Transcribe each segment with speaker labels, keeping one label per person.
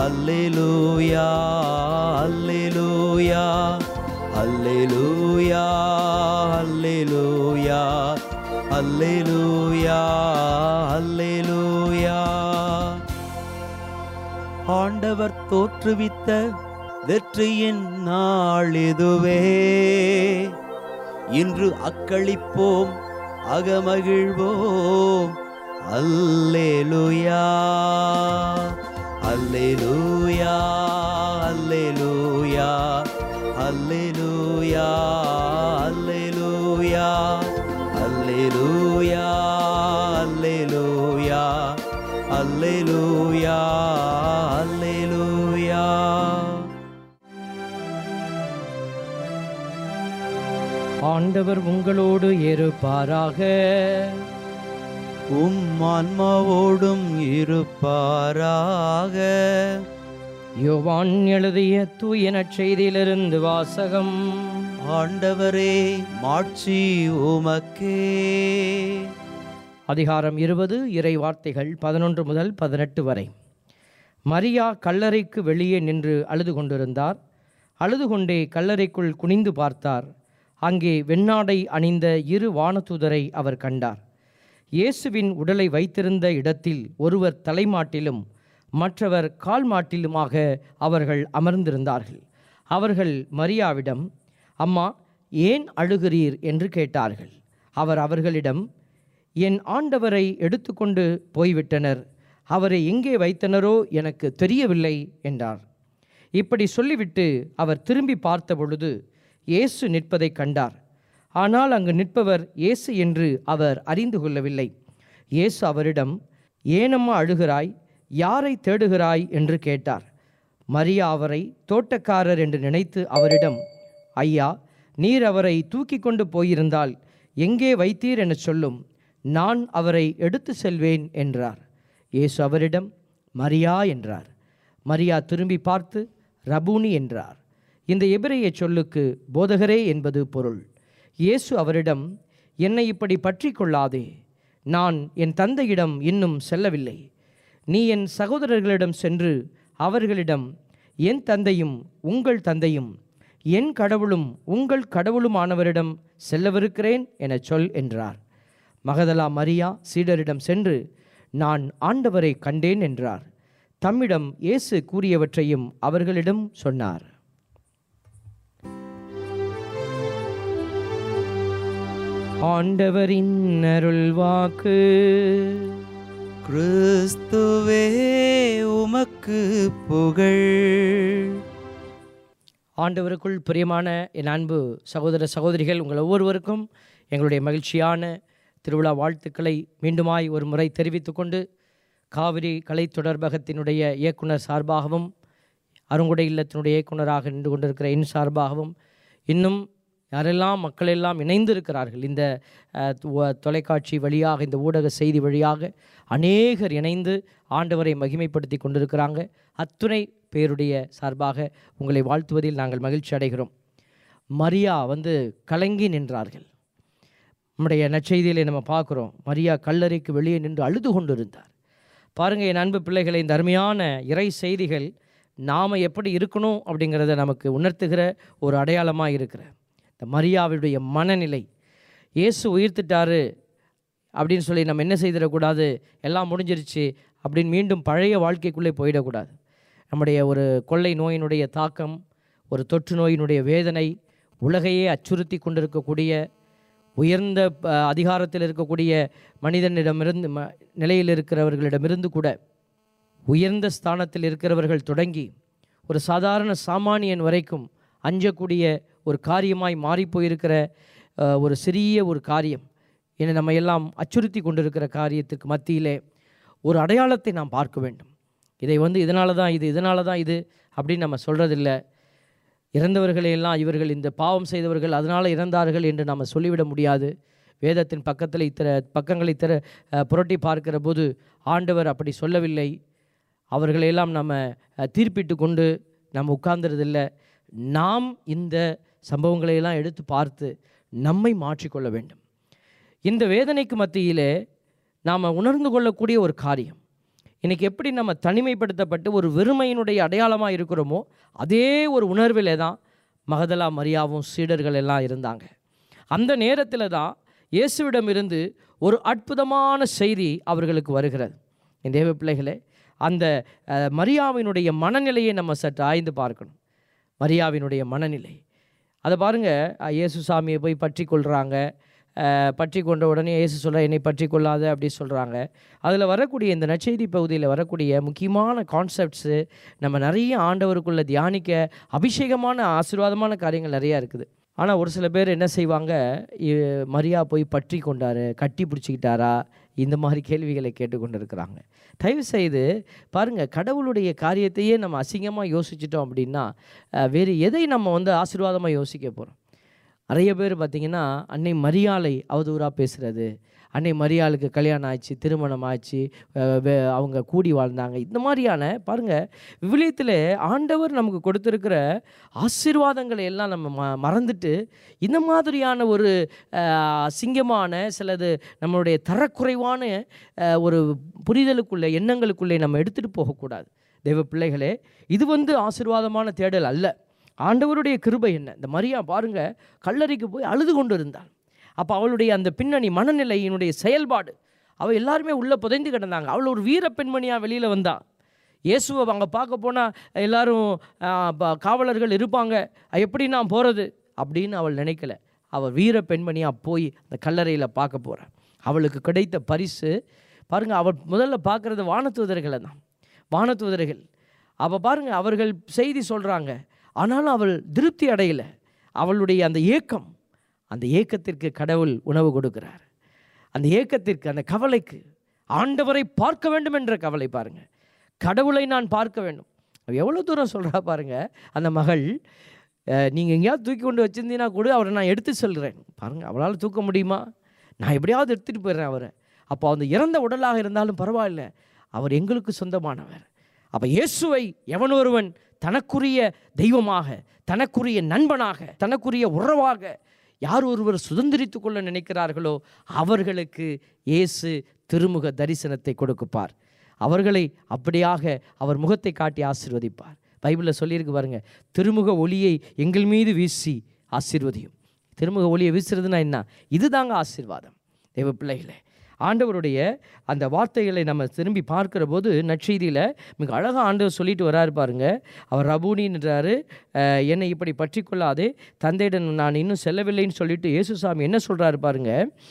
Speaker 1: அல்லேலூயா அல்லேலூயா அல்லேலூயா அல்லேலூயா அல்லேலூயா அல்லேலூயா ஆண்டவர் தோற்றுவித்த வெற்றியின் நாள் இதுவே இன்று அக்களிப்போம் அகமகிழ்வோம் அல்லேலூயா அல்லேலூயா அல்லேலூயா அல்லேலூயா அல்லேலூயா அல்லேலூயா அல்லேலூயா அல்லேலூயா அல்லேலூயா
Speaker 2: ஆண்டவர் உங்களோடு இருப்பாராக
Speaker 1: உம் ஆன்மாவோடும் இருப்பாராக
Speaker 2: யோவான் எழுதிய தூய நற்செய்தியிலிருந்து வாசகம்
Speaker 1: ஆண்டவரே மாட்சி உமக்கே
Speaker 2: அதிகாரம் இருபது இறை வார்த்தைகள் பதினொன்று முதல் பதினெட்டு வரை மரியா கல்லறைக்கு வெளியே நின்று அழுது கொண்டிருந்தார் அழுது கொண்டே கல்லறைக்குள் குனிந்து பார்த்தார் அங்கே வெண்ணாடை அணிந்த இரு வானதூதரை அவர் கண்டார் இயேசுவின் உடலை வைத்திருந்த இடத்தில் ஒருவர் தலைமாட்டிலும் மற்றவர் கால் மாட்டிலுமாக அவர்கள் அமர்ந்திருந்தார்கள் அவர்கள் மரியாவிடம் அம்மா ஏன் அழுகிறீர் என்று கேட்டார்கள் அவர் அவர்களிடம் என் ஆண்டவரை எடுத்துக்கொண்டு போய்விட்டனர் அவரை எங்கே வைத்தனரோ எனக்கு தெரியவில்லை என்றார் இப்படி சொல்லிவிட்டு அவர் திரும்பி பார்த்த பொழுது இயேசு நிற்பதைக் கண்டார் ஆனால் அங்கு நிற்பவர் இயேசு என்று அவர் அறிந்து கொள்ளவில்லை இயேசு அவரிடம் ஏனம்மா அழுகிறாய் யாரை தேடுகிறாய் என்று கேட்டார் மரியா அவரை தோட்டக்காரர் என்று நினைத்து அவரிடம் ஐயா நீர் அவரை தூக்கி கொண்டு போயிருந்தால் எங்கே வைத்தீர் என சொல்லும் நான் அவரை எடுத்து செல்வேன் என்றார் இயேசு அவரிடம் மரியா என்றார் மரியா திரும்பி பார்த்து ரபூனி என்றார் இந்த எபிரேய சொல்லுக்கு போதகரே என்பது பொருள் இயேசு அவரிடம் என்னை இப்படி பற்றி கொள்ளாதே நான் என் தந்தையிடம் இன்னும் செல்லவில்லை நீ என் சகோதரர்களிடம் சென்று அவர்களிடம் என் தந்தையும் உங்கள் தந்தையும் என் கடவுளும் உங்கள் கடவுளுமானவரிடம் செல்லவிருக்கிறேன் எனச் சொல் என்றார் மகதலா மரியா சீடரிடம் சென்று நான் ஆண்டவரை கண்டேன் என்றார் தம்மிடம் இயேசு கூறியவற்றையும் அவர்களிடம் சொன்னார் ஆண்டவரின் அருள் வாக்கு
Speaker 1: கிறிஸ்துவே உமக்கு புகழ்
Speaker 2: ஆண்டவருக்குள் பிரியமான என் அன்பு சகோதர சகோதரிகள் உங்கள் ஒவ்வொருவருக்கும் எங்களுடைய மகிழ்ச்சியான திருவிழா வாழ்த்துக்களை மீண்டுமாய் ஒரு முறை தெரிவித்துக்கொண்டு காவிரி கலை தொடர்பகத்தினுடைய இயக்குனர் சார்பாகவும் அருங்குடை இல்லத்தினுடைய இயக்குனராக நின்று கொண்டிருக்கிற என் சார்பாகவும் இன்னும் யாரெல்லாம் மக்களெல்லாம் இணைந்திருக்கிறார்கள் இந்த அஹ், தொ- தொலைக்காட்சி வழியாக இந்த ஊடக செய்தி வழியாக அநேகர் இணைந்து ஆண்டவரை மகிமைப்படுத்தி கொண்டிருக்கிறாங்க அத்துணை பேருடைய சார்பாக உங்களை வாழ்த்துவதில் நாங்கள் மகிழ்ச்சி அடைகிறோம் மரியா வந்து கலங்கி நின்றார்கள் நம்முடைய நற்செய்தியிலே நம்ம பார்க்குறோம் மரியா கல்லறைக்கு வெளியே நின்று அழுது கொண்டிருந்தார் பாருங்கள் என் அன்பு பிள்ளைகளை இந்த அருமையான இறை செய்திகள் நாம் எப்படி இருக்கணும் அப்படிங்கிறத நமக்கு உணர்த்துகிற ஒரு அடையாளமாக இருக்கிற இந்த மரியாவுடைய மனநிலை இயேசு உயிர்த்துட்டாரு அப்படின்னு சொல்லி நம்ம என்ன செய்திடக்கூடாது எல்லாம் முடிஞ்சிருச்சு அப்படின்னு மீண்டும் பழைய வாழ்க்கைக்குள்ளே போயிடக்கூடாது நம்முடைய ஒரு கொள்ளை நோயினுடைய தாக்கம் ஒரு தொற்று நோயினுடைய வேதனை உலகையே அச்சுறுத்தி கொண்டிருக்கக்கூடிய உயர்ந்த அஹ், அதிகாரத்தில் இருக்கக்கூடிய மனிதனிடமிருந்து ம நிலையில் இருக்கிறவர்களிடமிருந்து கூட உயர்ந்த ஸ்தானத்தில் இருக்கிறவர்கள் தொடங்கி ஒரு சாதாரண சாமானியன் வரைக்கும் அஞ்சக்கூடிய ஒரு காரியமாய் மாறிப்போயிருக்கிற அஹ், ஒரு சிறிய ஒரு காரியம் என நம்ம எல்லாம் அச்சுறுத்தி கொண்டிருக்கிற காரியத்துக்கு மத்தியிலே ஒரு அடையாளத்தை நாம் பார்க்க வேண்டும் இதை வந்து இதனால தான் இது இதனால தான் இது அப்படின்னு நம்ம சொல்கிறதில்ல இறந்தவர்களை எல்லாம் இவர்கள் இந்த பாவம் செய்தவர்கள் அதனால் இறந்தார்கள் என்று நாம் சொல்லிவிட முடியாது வேதத்தின் பக்கத்தில் இத்தனை பக்கங்களை திற அஹ், புரட்டி பார்க்கிற போது ஆண்டவர் அப்படி சொல்லவில்லை அவர்களையெல்லாம் நம்ம அஹ், தீர்ப்பிட்டு கொண்டு நம்ம உட்கார்ந்துறதில்ல நாம் இந்த சம்பவங்களை எல்லாம் எடுத்து பார்த்து நம்மை மாற்றிக்கொள்ள வேண்டும் இந்த வேதனைக்கு மத்தியிலே நாம் உணர்ந்து கொள்ளக்கூடிய ஒரு காரியம் இன்னைக்கு எப்படி நம்ம தனிமைப்படுத்தப்பட்டு ஒரு வெறுமையினுடைய அடையாளமாக இருக்கிறோமோ அதே ஒரு உணர்விலே தான் மகதலா மரியாவும் சீடர்கள் எல்லாம் இருந்தாங்க அந்த நேரத்தில் தான் இயேசுவிடமிருந்து ஒரு அற்புதமான செய்தி அவர்களுக்கு வருகிறது என் தேவ பிள்ளைகளே அந்த அஹ், மரியாவினுடைய மனநிலையை நம்ம சற்று ஆய்ந்து பார்க்கணும் மரியாவினுடைய மனநிலை அதை பாருங்கள் இயேசு சாமியை போய் பற்றி கொள்கிறாங்க பற்றி கொண்ட உடனே இயேசு சொல்ல என்னை பற்றி கொள்ளாத அப்படி சொல்கிறாங்க அதில் வரக்கூடிய இந்த நற்செய்தி பகுதியில் வரக்கூடிய முக்கியமான கான்செப்ட்ஸு நம்ம நிறைய ஆண்டவருக்குள்ளே தியானிக்க அபிஷேகமான ஆசீர்வாதமான காரியங்கள் நிறையா இருக்குது ஆனால் ஒரு சில பேர் என்ன செய்வாங்க இ- மரியா போய் பற்றி கொண்டாரு கட்டி பிடிச்சிக்கிட்டாரா இந்த மாதிரி கேள்விகளை கேட்டுக்கொண்டு இருக்கிறாங்க தயவு செய்து பாருங்கள் கடவுளுடைய காரியத்தையே நம்ம அசிங்கமாக யோசிச்சிட்டோம் அப்படின்னா அஹ், வேறு எதை நம்ம வந்து ஆசீர்வாதமாக யோசிக்க போகிறோம் நிறைய பேர் பார்த்திங்கன்னா அன்னை மரியாளை அவதூறாக பேசுகிறது அன்னை மரியாளுக்கு கல்யாணம் ஆச்சு திருமணம் ஆச்சு அஹ் வே- அவங்க கூடி வாழ்ந்தாங்க இந்த மாதிரியான பாருங்கள் விவிலியத்தில் ஆண்டவர் நமக்கு கொடுத்துருக்கிற ஆசீர்வாதங்களை எல்லாம் நம்ம ம மறந்துட்டு இந்த மாதிரியான ஒரு அஹ், அசிங்கமான சிலது நம்மளுடைய தரக்குறைவான அஹ், ஒரு புரிதலுக்குள்ளே எண்ணங்களுக்குள்ளே நம்ம எடுத்துகிட்டு போகக்கூடாது தெய்வ பிள்ளைகளே இது வந்து ஆசீர்வாதமான தேடல் அல்ல ஆண்டவருடைய கிருபை என்ன இந்த மரியா பாருங்க கல்லறைக்கு போய் அழுது கொண்டு இருந்தாள் அப்போ அவளுடைய அந்த பின்னணி மனநிலையினுடைய செயல்பாடு அவள் எல்லாருமே உள்ளே புதைந்து கிடந்தாங்க அவள் ஒரு வீர பெண்மணியாக வெளியில் வந்தா இயேசுவை அங்கே பார்க்க போனால் எல்லாரும் ஆ, ப- காவலர்கள் இருப்பாங்க எப்படி நான் போகிறது அப்படின்னு அவள் நினைக்கல அவள் வீர பெண்மணியாக போய் அந்த கல்லறையில் பார்க்க போகிறாள் அவளுக்கு கிடைத்த பரிசு பாருங்கள் அவள் முதல்ல பார்க்குறது வானதூதர்களை தான் வானதூதர்கள் அவள் பாருங்கள் அவர்கள் செய்தி சொல்கிறாங்க ஆனாலும் அவள் திருப்தி அடையலை அவளுடைய அந்த ஏக்கம் அந்த ஏக்கத்திற்கு கடவுள் உணவு கொடுக்கிறார் அந்த ஏக்கத்திற்கு அந்த கவலைக்கு ஆண்டவரை பார்க்க வேண்டும் என்ற கவலை பாருங்க கடவுளை நான் பார்க்க வேண்டும் அவ எவ்வளோ தூரம் சொல்கிறா பாருங்க அந்த மகள் நீங்கள் எங்கேயாவது தூக்கி கொண்டு வச்சிருந்தீங்கன்னா கூட அவரை நான் எடுத்து சொல்கிறேன் பாருங்க அவளால் தூக்க முடியுமா நான் எப்படியாவது எடுத்துகிட்டு போயிடுறேன் அவரை அப்போ அந்த இறந்த உடலாக இருந்தாலும் பரவாயில்ல அவர் எங்களுக்கு சொந்தமானவர் அப்போ இயேசுவை எவன் ஒருவன் தனக்குரிய தெய்வமாக தனக்குரிய நண்பனாக தனக்குரிய உறவாக யார் ஒருவர் சுதந்திரித்து கொள்ள நினைக்கிறார்களோ அவர்களுக்கு இயேசு திருமுக தரிசனத்தை கொடுக்குப்பார் அவர்களை அப்படியாக அவர் முகத்தை காட்டி ஆசீர்வதிப்பார் பைபிளில் சொல்லியிருக்கு பாருங்க திருமுக ஒளியை எங்கள் மீது வீசி ஆசீர்வதியும் திருமுக ஒளியை வீசுறதுன்னா என்ன இதுதாங்க ஆசீர்வாதம் தேவ பிள்ளைகளே ஆண்டவருடைய அந்த வார்த்தைகளை நம்ம திரும்பி பார்க்கிற போது நற்செய்தியில் மிக அழகாக ஆண்டவர் சொல்லிட்டு வராரு பாருங்க அவர் ரபூனின்றாரு அஹ், என்னை இப்படி பற்றி கொள்ளாதே தந்தையிடம் நான் இன்னும் செல்லவில்லைன்னு சொல்லிட்டு இயேசுசாமி என்ன சொல்கிறாரு பாருங்க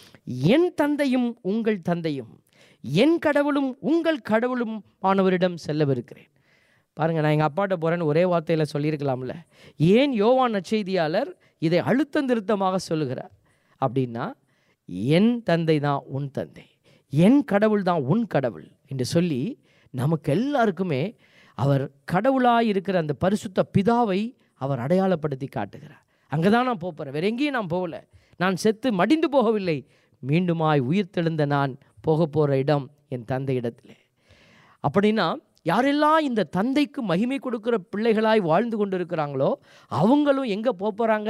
Speaker 2: என் தந்தையும் உங்கள் தந்தையும் என் கடவுளும் உங்கள் கடவுளும் ஆனவரிடம் செல்லவிருக்கிறேன் பாருங்க நான் எங்கள் அப்பாட்ட போகிறேன்னு ஒரே வார்த்தையில் சொல்லியிருக்கலாம்ல ஏன் யோவான் நற்செய்தியாளர் இதை அழுத்தம் திருத்தமாக சொல்லுகிறார் அப்படின்னா என் தந்தை தான் உன் தந்தை என் கடவுள் தான் உன் கடவுள் என்று சொல்லி நமக்கு எல்லாருக்குமே அவர் கடவுளாய் இருக்கிற அந்த பரிசுத்த பிதாவை அவர் அடையாளப்படுத்தி காட்டுகிறார் அங்கே தான் நான் போகிறேன் வேற எங்கேயும் நான் போகல நான் செத்து மடிந்து போகவில்லை மீண்டுமாய் உயிர்த்தெழுந்த நான் போக போகிற இடம் என் தந்தை இடத்திலே அப்படின்னா யாரெல்லாம் இந்த தந்தைக்கு மகிமை கொடுக்கிற பிள்ளைகளாய் வாழ்ந்து கொண்டு இருக்கிறாங்களோ அவங்களும் எங்கே போகிறாங்க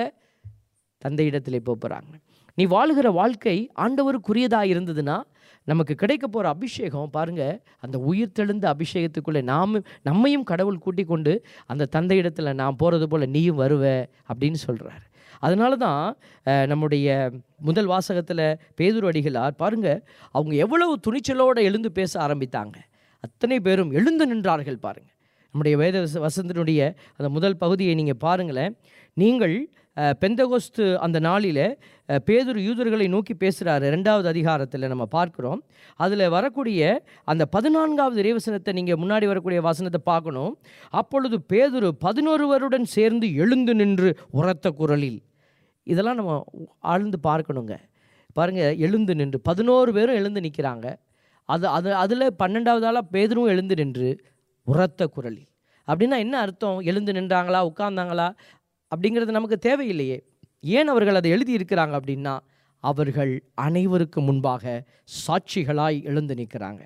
Speaker 2: தந்தை இடத்திலே போகிறாங்க நீ வாழுகிற வாழ்க்கை ஆண்டவருக்குரியதாக இருந்ததுன்னா நமக்கு கிடைக்க போகிற அபிஷேகம் பாருங்க அந்த உயிர் தெழுந்த அபிஷேகத்துக்குள்ளே நாம் நம்மையும் கடவுள் கூட்டிக் கொண்டு அந்த தந்தை இடத்துல நான் போகிறது போல் நீயும் வருவ அப்படின்னு சொல்கிறார் அதனால தான் அஹ், நம்முடைய முதல் வாசகத்தில் பேதுரு அடிகளார் பாருங்க அவங்க எவ்வளவு துணிச்சலோடு எழுந்து பேச ஆரம்பித்தாங்க அத்தனை பேரும் எழுந்து நின்றார்கள் பாருங்க நம்முடைய வேத வச- வசனத்தினுடைய அந்த முதல் பகுதியை நீங்கள் பாருங்களேன் நீங்கள் அஹ், பெந்தகோஸ்து அந்த நாளில் அஹ், பேதுரு யூதர்களை நோக்கி பேசுகிறாரு ரெண்டாவது அதிகாரத்தில் நம்ம பார்க்குறோம் அதில் வரக்கூடிய அந்த பதினான்காவது இறைவசனத்தை நீங்கள் முன்னாடி வரக்கூடிய வசனத்தை பார்க்கணும் அப்பொழுது பேதுரு பதினொருவருடன் சேர்ந்து எழுந்து நின்று உரத்த குரலில் இதெல்லாம் நம்ம ஆழ்ந்து பார்க்கணுங்க பாருங்கள் எழுந்து நின்று பதினோரு பேரும் எழுந்து நிற்கிறாங்க அது அது அதில் பன்னெண்டாவது ஆளாக பேதரும் எழுந்து நின்று உரத்த குரலில் அப்படின்னா என்ன அர்த்தம் எழுந்து நின்றாங்களா உட்கார்ந்தாங்களா அப்படிங்கிறது நமக்கு தேவையில்லையே ஏன் அவர்கள் அதை எழுதி இருக்கிறாங்க அப்படின்னா அவர்கள் அனைவருக்கு முன்பாக சாட்சிகளாய் எழுந்து நிற்கிறாங்க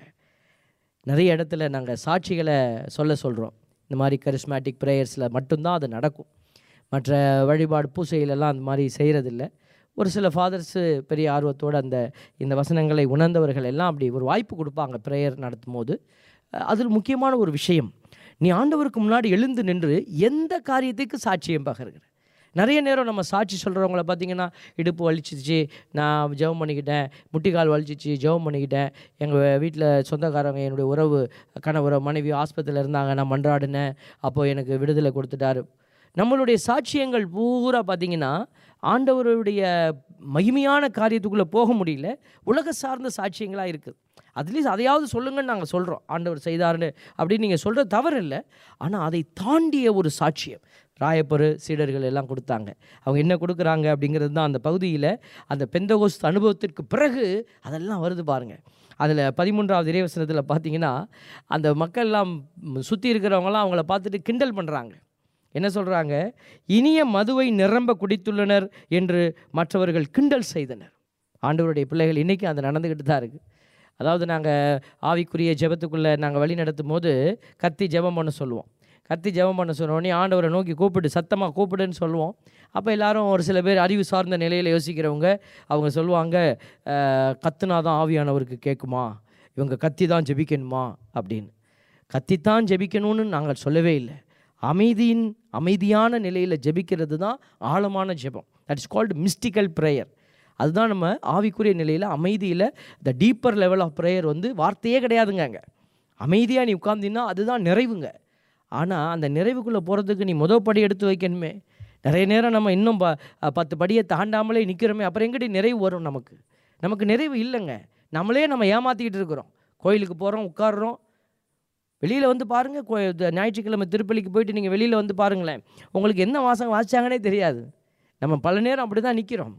Speaker 2: நிறைய இடத்துல நாங்கள் சாட்சிகளை சொல்ல சொல்கிறோம் இந்த மாதிரி கரிஸ்மேட்டிக் ப்ரேயர்ஸில் மட்டும்தான் அது நடக்கும் மற்ற வழிபாடு பூசையிலெல்லாம் அந்த மாதிரி செய்கிறதில்ல ஒரு சில ஃபாதர்ஸு பெரிய ஆர்வத்தோடு அந்த இந்த வசனங்களை உணர்ந்தவர்கள் எல்லாம் அப்படி ஒரு வாய்ப்பு கொடுப்பாங்க ப்ரேயர் நடத்தும் போது அதில் முக்கியமான ஒரு விஷயம் நீ ஆண்டவருக்கு முன்னாடி எழுந்து நின்று எந்த காரியத்துக்கு சாட்சியம் பகருகிற நிறைய நேரம் நம்ம சாட்சி சொல்கிறவங்கள பார்த்தீங்கன்னா இடுப்பு வலிச்சிச்சு நான் ஜெபம் பண்ணிக்கிட்டேன் முட்டிக்கால் வலிச்சிச்சு ஜெபம் பண்ணிக்கிட்டேன் எங்கள் வீட்டில் சொந்தக்காரங்க என்னுடைய உறவு கணவர் மனைவி ஆஸ்பத்திரியில் இருந்தாங்க நான் மன்றாடினேன் அப்போது எனக்கு விடுதலை கொடுத்துட்டாரு நம்மளுடைய சாட்சியங்கள் பூரா பார்த்தீங்கன்னா ஆண்டவருடைய மகிமையான காரியத்துக்குள்ளே போக முடியல உலக சார்ந்த சாட்சியங்களாக இருக்குது அட்லீஸ்ட் அதையாவது சொல்லுங்கன்னு நாங்கள் சொல்கிறோம் ஆண்டவர் செய்தாருன்னு அப்படின்னு நீங்கள் சொல்கிறது தவறு இல்லை ஆனால் அதை தாண்டிய ஒரு சாட்சியம் ராயப்பரு சீடர்கள் எல்லாம் கொடுத்தாங்க அவங்க என்ன கொடுக்குறாங்க அப்படிங்கிறது தான் அந்த பகுதியில் அந்த பெந்தகோஸ்த் அனுபவத்திற்கு பிறகு அதெல்லாம் வருது பாருங்கள் அதில் பதிமூன்றாவது இறைவசனத்தில் பார்த்தீங்கன்னா அந்த மக்கள்லாம் சுற்றி இருக்கிறவங்களாம் அவங்கள பார்த்துட்டு கிண்டல் பண்ணுறாங்க என்ன சொல்கிறாங்க இனிய மதுவை நிரம்ப குடித்துள்ளனர் என்று மற்றவர்கள் கிண்டல் செய்தனர் ஆண்டவருடைய பிள்ளைகள் இன்றைக்கி அது நடந்துக்கிட்டு தான் இருக்குது அதாவது நாங்கள் ஆவிக்குரிய ஜெபத்துக்குள்ளே நாங்கள் வழி நடத்தும் போது கத்தி ஜெபம் பண்ண சொல்லுவோம் கத்தி ஜெபம் பண்ண சொன்னோடனே ஆண்டவரை நோக்கி கூப்பிடு சத்தமாக கூப்பிடுன்னு சொல்லுவோம் அப்போ எல்லாரும் ஒரு சில பேர் அறிவு சார்ந்த நிலையில் யோசிக்கிறவங்க அவங்க சொல்லுவாங்க "அஹ், கத்துனா தான் ஆவியானவருக்கு கேட்குமா இவங்க கத்தி தான் ஜெபிக்கணுமா அப்படின்னு கத்தித்தான் ஜெபிக்கணும்னு நாங்கள் சொல்லவே இல்லை அமைதியின் அமைதியான நிலையில் ஜெபிக்கிறது தான் ஆழமான ஜெபம் that is called mystical prayer அதுதான் நம்ம ஆவிக்குரிய நிலையில் அமைதியில் the deeper level of prayer வந்து வார்த்தையே கிடையாதுங்க அங்கே அமைதியாக நீ உட்கார்ந்தீங்கன்னா அதுதான் நிறைவுங்க ஆனால் அந்த நிறைவுக்குள்ளே போகிறதுக்கு நீ முதல் படி எடுத்து வைக்கணுமே நிறைய நேரம் நம்ம இன்னும் ப பத்து படியை தாண்டாமலே நிற்கிறோமே அப்புறம் எங்கிட்ட நிறைவு வரும் நமக்கு நமக்கு நிறைவு இல்லைங்க நம்மளே நம்ம ஏமாற்றிக்கிட்டு இருக்கிறோம் கோயிலுக்கு போகிறோம் உட்காடுறோம் வெளியில் வந்து பாருங்கள் கோ இந்த ஞாயிற்றுக்கிழமை திருப்பலிக்கு போயிட்டு நீங்கள் வெளியில் வந்து பாருங்களேன் உங்களுக்கு என்ன வாசகம் வாசிச்சாங்கன்னே தெரியாது நம்ம பல நேரம் அப்படி தான் நிற்கிறோம்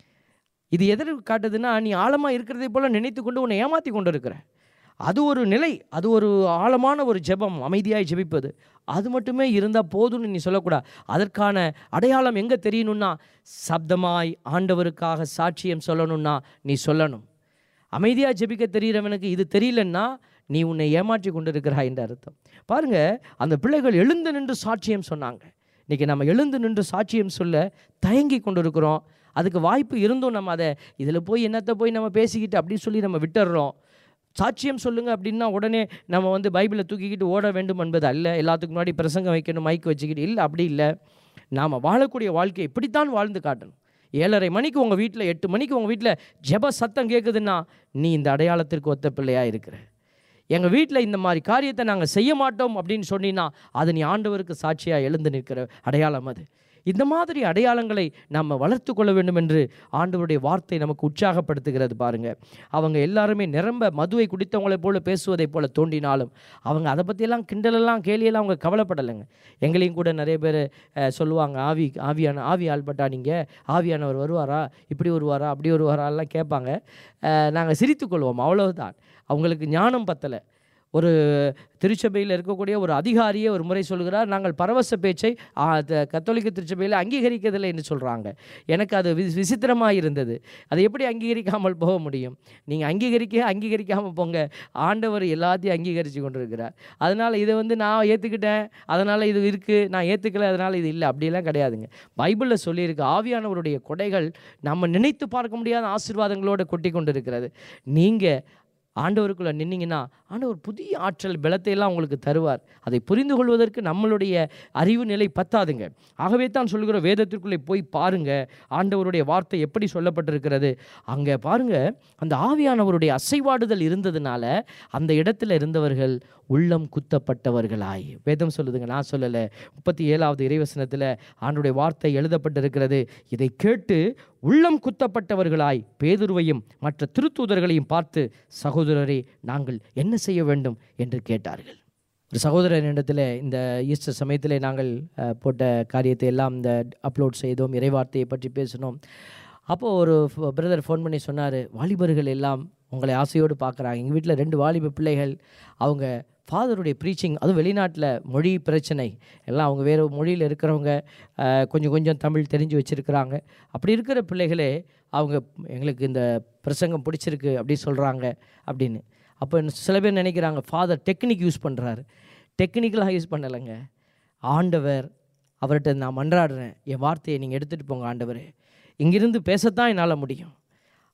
Speaker 2: இது எதற்கு காட்டுதுன்னா நீ ஆழமாக இருக்கிறதை போல் நினைத்து கொண்டு உன்னை ஏமாற்றி கொண்டு இருக்கிற அது ஒரு நிலை அது ஒரு ஆழமான ஒரு ஜெபம் அமைதியாய் ஜெபிப்பது அது மட்டுமே இருந்தால் போதும்னு நீ சொல்லக்கூடாது அதற்கான அடையாளம் எங்கே தெரியணும்னா சப்தமாய் ஆண்டவருக்காக சாட்சியம் சொல்லணும்னா நீ சொல்லணும் அமைதியாக ஜெபிக்க தெரிகிறவனுக்கு இது தெரியலன்னா நீ உன்னை ஏமாற்றி கொண்டு இருக்கிறாய் என்ற அர்த்தம் பாருங்க அந்த பிள்ளைகள் எழுந்து நின்று சாட்சியம் சொன்னாங்க இன்றைக்கி நம்ம எழுந்து நின்று சாட்சியம் சொல்ல தயங்கி கொண்டு இருக்கிறோம் அதுக்கு வாய்ப்பு இருந்தும் நம்ம அதை இதில் போய் என்னத்தை போய் நம்ம பேசிக்கிட்டு அப்படின்னு சொல்லி நம்ம விட்டுடுறோம் சாட்சியம் சொல்லுங்க அப்படின்னா உடனே நம்ம வந்து பைபிளை தூக்கிக்கிட்டு ஓட வேண்டும் என்பது அல்ல எல்லாத்துக்கு முன்னாடி பிரசங்கம் வைக்கணும் மைக் வச்சுக்கிட்டு இல்லை அப்படி இல்லை நாம் வாழக்கூடிய வாழ்க்கையை இப்படித்தான் வாழ்ந்து காட்டணும் ஏழரை மணிக்கு உங்கள் வீட்டில் எட்டு மணிக்கு உங்கள் வீட்டில் ஜெப சத்தம் கேட்குதுன்னா நீ இந்த அடையாளத்திற்கு ஒத்த பிள்ளையாக இருக்கிற எங்கள் வீட்டில் இந்த மாதிரி காரியத்தை நாங்கள் செய்ய மாட்டோம் அப்படின்னு சொன்னீங்கன்னா அது நீ ஆண்டவருக்கு சாட்சியாக எழுந்து நிற்கிற அடையாளம் அது இந்த மாதிரி அடையாளங்களை நம்ம வளர்த்து கொள்ள வேண்டும் என்று ஆண்டவருடைய வார்த்தை நமக்கு உற்சாகப்படுத்துகிறது பாருங்க அவங்க எல்லாருமே நிரம்ப மதுவை குடித்தவங்களைப் போல பேசுவதைப் போல தோண்டினாலும் அவங்க அதை பற்றியெல்லாம் கிண்டலெல்லாம் கேலியெல்லாம் அவங்க கவலைப்படலைங்க எங்களையும் கூட நிறைய பேர் அஹ், சொல்லுவாங்க ஆவி ஆவியான ஆவி ஆள்பட்டா நீங்கள் ஆவியானவர் வருவாரா இப்படி வருவாரா அப்படி வருவாராலாம் கேட்பாங்க நாங்கள் சிரித்துக்கொள்வோம் அவ்வளவுதான் அவங்களுக்கு ஞானம் பத்தலை ஒரு திருச்சபையில் இருக்கக்கூடிய ஒரு அதிகாரியே ஒரு முறை சொல்கிறார் நாங்கள் பரவச பேச்சை ஆ, த- கத்தோலிக்க திருச்சபையில் அங்கீகரிக்கதில்லை என்று சொல்கிறாங்க எனக்கு அது வி விசித்திரமாக இருந்தது அதை எப்படி அங்கீகரிக்காமல் போக முடியும் நீங்கள் அங்கீகரிக்க அங்கீகரிக்காமல் போங்க ஆண்டவர் எல்லாத்தையும் அங்கீகரித்து கொண்டிருக்கிறார் அதனால் இதை வந்து நான் ஏற்றுக்கிட்டேன் அதனால் இது இருக்குது நான் ஏற்றுக்கல அதனால் இது இல்லை அப்படிலாம் கிடையாதுங்க பைபிளில் சொல்லியிருக்கு ஆவியானவருடைய கொடைகள் நம்ம நினைத்து பார்க்க முடியாத ஆசீர்வாதங்களோடு கொட்டி கொண்டு இருக்கிறது நீங்கள் ஆண்டவருக்குள்ளே நின்னீங்கன்னா ஆண்டவர் புதிய ஆற்றல் பலத்தை எல்லாம் உங்களுக்கு தருவார் அதை புரிந்து கொள்வதற்கு நம்மளுடைய அறிவு நிலை பத்தாதுங்க ஆகவே தான் சொல்கிற வேதத்திற்குள்ளே போய் பாருங்க ஆண்டவருடைய வார்த்தை எப்படி சொல்லப்பட்டிருக்கிறது அங்கே பாருங்க அந்த ஆவியானவருடைய அசைவாடுதல் இருந்ததுனால அந்த இடத்துல இருந்தவர்கள் உள்ளம் குத்தப்பட்டவர்களாய் வேதம் சொல்லுதுங்க நான் சொல்லலை முப்பத்தி ஏழாவது இறைவசனத்தில் ஆண்டுடைய வார்த்தை எழுதப்பட்டிருக்கிறது இதை கேட்டு உள்ளம் குத்தப்பட்டவர்களாய் பேதுருவையும் மற்ற திருத்தூதர்களையும் பார்த்து சகோதரரே நாங்கள் என்ன செய்ய வேண்டும் என்று கேட்டார்கள் ஒரு சகோதரனிடத்தில் இந்த ஈஸ்டர் சமயத்தில் நாங்கள் அஹ், போட்ட காரியத்தை எல்லாம் இந்த அப்லோட் செய்தோம் இறைவார்த்தையை பற்றி பேசினோம் அப்போது ஒரு பிரதர் ஃபோன் பண்ணி சொன்னார் வாலிபர்கள் எல்லாம் உங்களை ஆசையோடு பார்க்குறாங்க எங்கள் வீட்டில் ரெண்டு வாலிப பிள்ளைகள் அவங்க ஃபாதருடைய ப்ரீச்சிங் அதுவும் வெளிநாட்டில் மொழி பிரச்சனை எல்லாம் அவங்க வேறு மொழியில் இருக்கிறவங்க அஹ், கொஞ்சம் கொஞ்சம் தமிழ் தெரிஞ்சு வச்சுருக்கிறாங்க அப்படி இருக்கிற பிள்ளைகளே அவங்க எங்களுக்கு இந்த பிரசங்கம் பிடிச்சிருக்கு அப்படி சொல்கிறாங்க அப்படின்னு அப்போ சில பேர் நினைக்கிறாங்க ஃபாதர் டெக்னிக் யூஸ் பண்ணுறாரு டெக்னிக்கலாக யூஸ் பண்ணலைங்க ஆண்டவர் அவர்கிட்ட நான் மன்றாடுறேன் என் வார்த்தையை நீங்கள் எடுத்துகிட்டு போங்க ஆண்டவரே இங்கிருந்து பேசத்தான் என்னால் முடியும்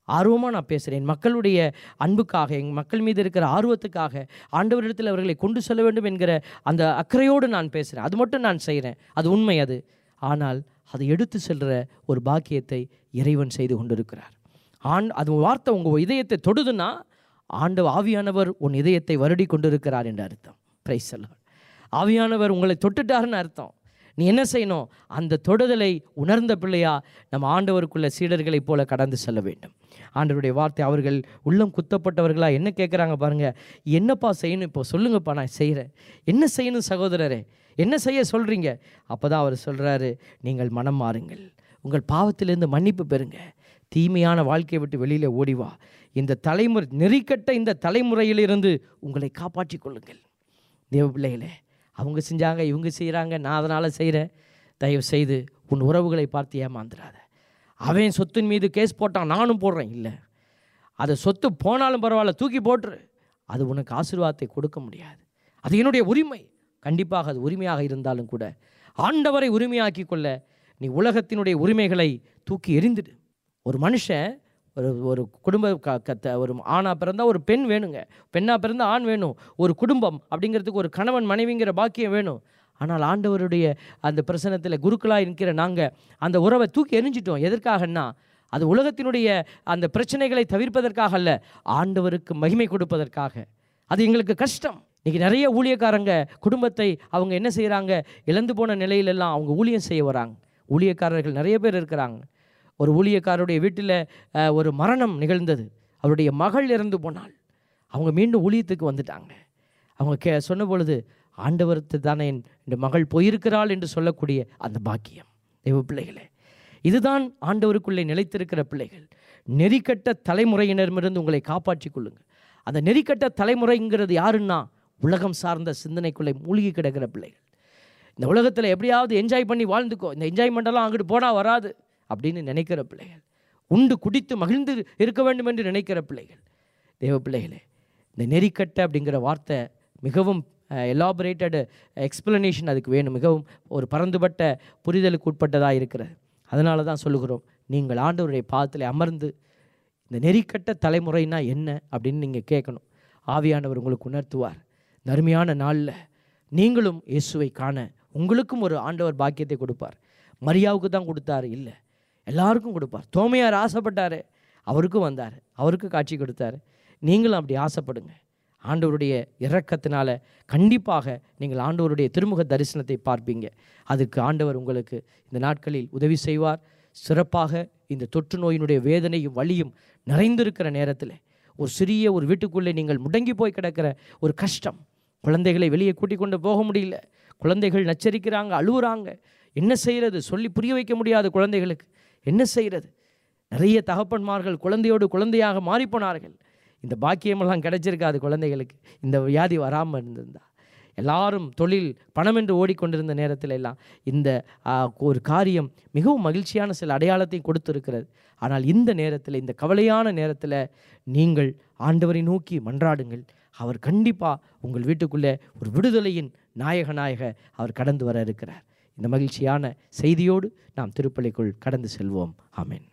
Speaker 2: ஆர்வமாக நான் பேசுகிறேன் என் மக்களுடைய அன்புக்காக என் மக்கள் மீது இருக்கிற ஆர்வத்துக்காக ஆண்டவரிடத்தில் அவர்களை கொண்டு செல்ல வேண்டும் என்கிற அந்த அக்கறையோடு நான் பேசுகிறேன் அது மட்டும் நான் செய்கிறேன் அது உண்மை அது ஆனால் அதை எடுத்து செல்கிற ஒரு பாக்கியத்தை இறைவன் செய்து கொண்டிருக்கிறார் ஆண் அது வார்த்தை உங்கள் இதயத்தை தொடுதுன்னா ஆண்டவ ஆவியானவர் உன் இதயத்தை வருடி கொண்டிருக்கிறார் என்று அர்த்தம் பிரைஸ் எல்லாம் ஆவியானவர் உங்களை தொட்டுட்டாருன்னு அர்த்தம் நீ என்ன செய்யணும் அந்த தொடுதலை உணர்ந்த பிள்ளையா நம்ம ஆண்டவருக்குள்ள சீடர்களைப் போல கடந்து செல்ல வேண்டும் ஆண்டவருடைய வார்த்தை அவர்கள் உள்ளம் குத்தப்பட்டவர்களா என்ன கேட்குறாங்க பாருங்க என்னப்பா செய்யணும் இப்போ சொல்லுங்கப்பா நான் செய்கிறேன் என்ன செய்யணும் சகோதரரே என்ன செய்ய சொல்கிறீங்க அப்போ தான் அவர் சொல்கிறாரு நீங்கள் மனம் மாறுங்கள் உங்கள் பாவத்திலிருந்து மன்னிப்பு பெறுங்க தீமையான வாழ்க்கையை விட்டு வெளியில் ஓடிவா இந்த தலைமுறை நெறிக்கட்ட இந்த தலைமுறையிலிருந்து உங்களை காப்பாற்றிக் கொள்ளுங்கள் தேவ பிள்ளைகளே அவங்க செஞ்சாங்க இவங்க செய்கிறாங்க நான் அதனால் செய்கிறேன் தயவு செய்து உன் உறவுகளை பார்த்து ஏமாந்துடாத அவன் சொத்தின் மீது கேஸ் போட்டான் நானும் போடுறேன் இல்லை அது சொத்து போனாலும் பரவாயில்ல தூக்கி போட்டுரு அது உனக்கு ஆசீர்வாதத்தை கொடுக்க முடியாது அது என்னுடைய உரிமை கண்டிப்பாக அது உரிமையாக இருந்தாலும் கூட ஆண்டவரை உரிமையாக்கி கொள்ள நீ உலகத்தினுடைய உரிமைகளை தூக்கி எறிந்துடு ஒரு மனுஷன் ஒரு ஒரு குடும்ப க கத்த ஒரு ஆணாக பிறந்தால் ஒரு பெண் வேணுங்க பெண்ணாக பிறந்தால் ஆண் வேணும் ஒரு குடும்பம் அப்படிங்கிறதுக்கு ஒரு கணவன் மனைவிங்கிற பாக்கியம் வேணும் ஆனால் ஆண்டவருடைய அந்த பிரசனத்தில் குருக்களாக இருக்கிற நாங்கள் அந்த உறவை தூக்கி எரிஞ்சிட்டோம் எதற்காகன்னா அது உலகத்தினுடைய அந்த பிரச்சனைகளை தவிர்ப்பதற்காக அல்ல ஆண்டவருக்கு மகிமை கொடுப்பதற்காக அது எங்களுக்கு கஷ்டம் இன்றைக்கி நிறைய ஊழியக்காரங்க குடும்பத்தை அவங்க என்ன செய்கிறாங்க இழந்து போன நிலையிலெல்லாம் அவங்க ஊழியம் செய்ய வராங்க ஊழியக்காரர்கள் நிறைய பேர் இருக்கிறாங்க ஒரு ஊழியக்காரருடைய வீட்டில் அஹ், ஒரு மரணம் நிகழ்ந்தது அவருடைய மகள் இறந்து போனாள் அவங்க மீண்டும் ஊழியத்துக்கு வந்துட்டாங்க அவங்க கே சொன்ன பொழுது ஆண்டவரத்து தானே என் இந்த மகள் போயிருக்கிறாள் என்று சொல்லக்கூடிய அந்த பாக்கியம் தெய்வ பிள்ளைகளே இதுதான் ஆண்டவருக்குள்ளே நிலைத்திருக்கிற பிள்ளைகள் நெறிக்கட்ட தலைமுறையினரிடமிருந்து உங்களை காப்பாற்றிக் கொள்ளுங்கள் அந்த நெறிக்கட்ட தலைமுறைங்கிறது யாருன்னா உலகம் சார்ந்த சிந்தனைக்குள்ளே மூழ்கி கிடக்கிற பிள்ளைகள் இந்த உலகத்தில் எப்படியாவது என்ஜாய் பண்ணி வாழ்ந்துக்கோ இந்த என்ஜாய்மெண்டெல்லாம் அங்கிட்டு போனால் வராது அப்படின்னு நினைக்கிற பிள்ளைகள் உண்டு குடித்து மகிழ்ந்து இருக்க வேண்டும் என்று நினைக்கிற பிள்ளைகள் தேவ பிள்ளைகளே இந்த நெறிக்கட்ட அப்படிங்கிற வார்த்தை மிகவும் எலாபரேட்டட் எக்ஸ்பிளனேஷன் அதுக்கு வேணும் மிகவும் ஒரு பரந்துபட்ட புரிதலுக்கு உட்பட்டதாக இருக்கிறது அதனால தான் சொல்லுகிறோம் நீங்கள் ஆண்டவருடைய பாதத்தில் அமர்ந்து இந்த நெறிக்கட்ட தலைமுறைனா என்ன அப்படின்னு நீங்கள் கேட்கணும் ஆவியானவர் உங்களுக்கு உணர்த்துவார் இந்த அருமையான நாளில் நீங்களும் இயேசுவை காண உங்களுக்கும் ஒரு ஆண்டவர் பாக்கியத்தை கொடுப்பார் மரியாவுக்கு தான் கொடுத்தாரு இல்லை எல்லாருக்கும் கொடுப்பார் தோமையார் ஆசைப்பட்டாரு அவருக்கும் வந்தார் அவருக்கு காட்சி கொடுத்தாரு நீங்களும் அப்படி ஆசைப்படுங்க ஆண்டவருடைய இரக்கத்தினால கண்டிப்பாக நீங்கள் ஆண்டவருடைய திருமுக தரிசனத்தை பார்ப்பீங்க அதுக்கு ஆண்டவர் உங்களுக்கு இந்த நாட்களில் உதவி செய்வார் சிறப்பாக இந்த தொற்று நோயினுடைய வேதனையும் வலியும் நிறைந்திருக்கிற நேரத்தில் ஒரு சிறிய ஒரு வீட்டுக்குள்ளே நீங்கள் முடங்கி போய் கிடக்கிற ஒரு கஷ்டம் குழந்தைகளை வெளியே கூட்டிக் கொண்டு போக முடியல குழந்தைகள் நச்சரிக்கிறாங்க அழுகுறாங்க என்ன செய்கிறது சொல்லி புரிய வைக்க முடியாது குழந்தைகளுக்கு என்ன செய்கிறது நிறைய தகப்பன்மார்கள் குழந்தையோடு குழந்தையாக மாறிப்போனார்கள் இந்த பாக்கியமெல்லாம் கிடைச்சிருக்காது குழந்தைகளுக்கு இந்த வியாதி வராமல் இருந்திருந்தா எல்லாரும் தொழில் பணம் என்று ஓடிக்கொண்டிருந்த நேரத்தில் எல்லாம் இந்த ஆ, ஒரு காரியம் மிகவும் மகிழ்ச்சியான சில அடையாளத்தையும் கொடுத்திருக்கிறது ஆனால் இந்த நேரத்தில் இந்த கவலையான நேரத்தில் நீங்கள் ஆண்டவரை நோக்கி மன்றாடுங்கள் அவர் கண்டிப்பாக உங்கள் வீட்டுக்குள்ளே ஒரு விடுதலையின் நாயகனாக அவர் கடந்து வர இருக்கிறார் இந்த மகிழ்ச்சியான செய்தியோடு நாம் திருப்பலிக்குள் கடந்து செல்வோம் ஆமென்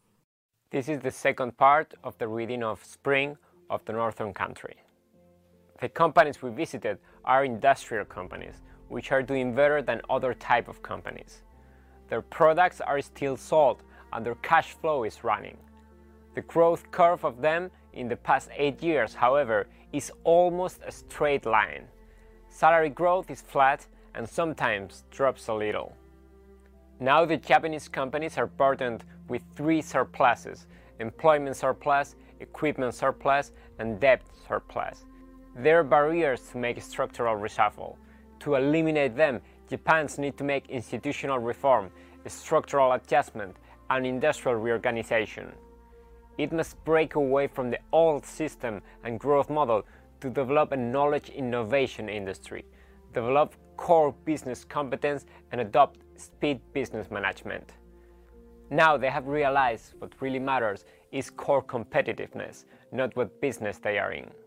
Speaker 3: This is the second part of the reading of Spring of the Northern Country. The companies we visited are industrial companies, which are doing better than other type of companies. Their products are still sold and their cash flow is running. The growth curve of them in the past 8 years, however, is almost a straight line. Salary growth is flat and sometimes drops a little. Now the Japanese companies are burdened with three surpluses employment surplus, equipment surplus, and debt surplus. There are barriers to make structural reshuffle. To eliminate them, Japan's need to make institutional reform, structural adjustment, and industrial reorganization. It must break away from the old system and growth model to develop a knowledge innovation industry, develop core business competence, and adopt speed business management. Now they have realized what really matters is core competitiveness, not what business they are in.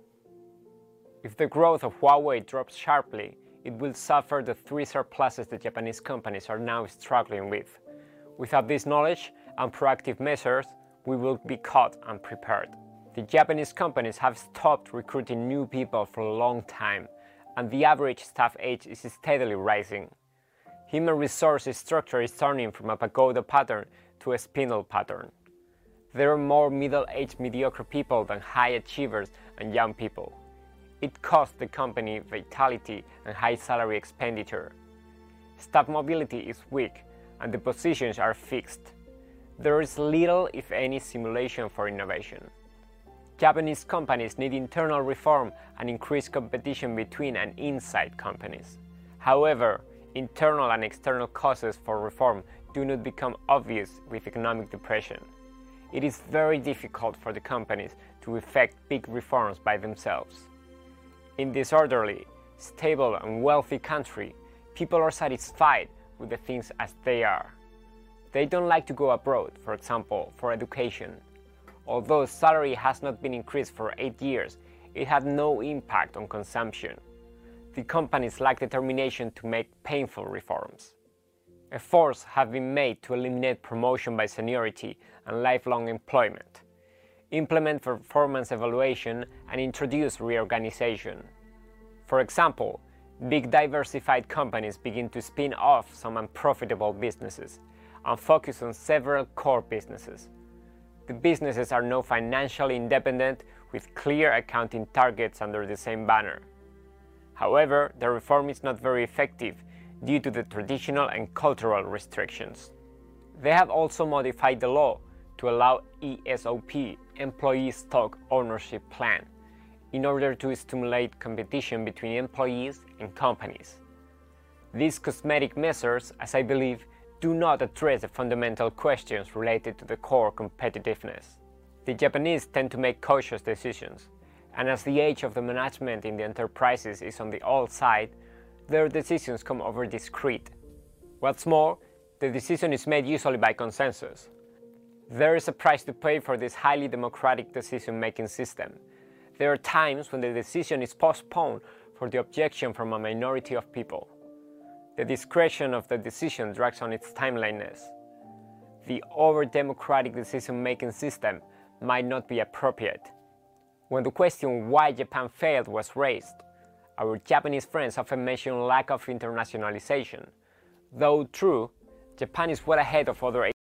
Speaker 3: If the growth of Huawei drops sharply, it will suffer the three surpluses the Japanese companies are now struggling with. Without this knowledge and proactive measures, we will be caught unprepared. The Japanese companies have stopped recruiting new people for a long time, and the average staff age is steadily rising. Human resources structure is turning from a pagoda pattern to a spindle pattern. There are more middle aged mediocre people than high achievers and young people. It costs the company vitality and high salary expenditure. Staff mobility is weak and the positions are fixed. There is little, if any, simulation for innovation. Japanese companies need internal reform and increased competition between and inside companies. However, internal and external causes for reform do not become obvious with economic depression. It is very difficult for the companies to effect big reforms by themselves. In this orderly, stable, and wealthy country, people are satisfied with the things as they are. They don't like to go abroad, for example, for education. Although salary has not been increased for eight years, it had no impact on consumption. The companies lack determination to make painful reforms. Efforts have been made to eliminate promotion by seniority and lifelong employment, implement performance evaluation, and introduce reorganization. For example, big diversified companies begin to spin off some unprofitable businesses and focus on several core businesses. The businesses are now financially independent with clear accounting targets under the same banner. However, the reform is not very effective due to the traditional and cultural restrictions. They have also modified the law to allow ESOP, Employee Stock Ownership Plan, in order to stimulate competition between employees and companies. These cosmetic measures, as I believe, do not address the fundamental questions related to the core competitiveness. The Japanese tend to make cautious decisions, and as the age of the management in the enterprises is on the old side, their decisions come over discreet. What's more, the decision is made usually by consensus. There is a price to pay for this highly democratic decision making system. There are times when the decision is postponed for the objection from a minority of people. The discretion of the decision drags on its timeliness. The over democratic decision making system might not be appropriate. When the question why Japan failed was raised, our Japanese friends often mention lack of internationalization. Though true, Japan is well ahead of other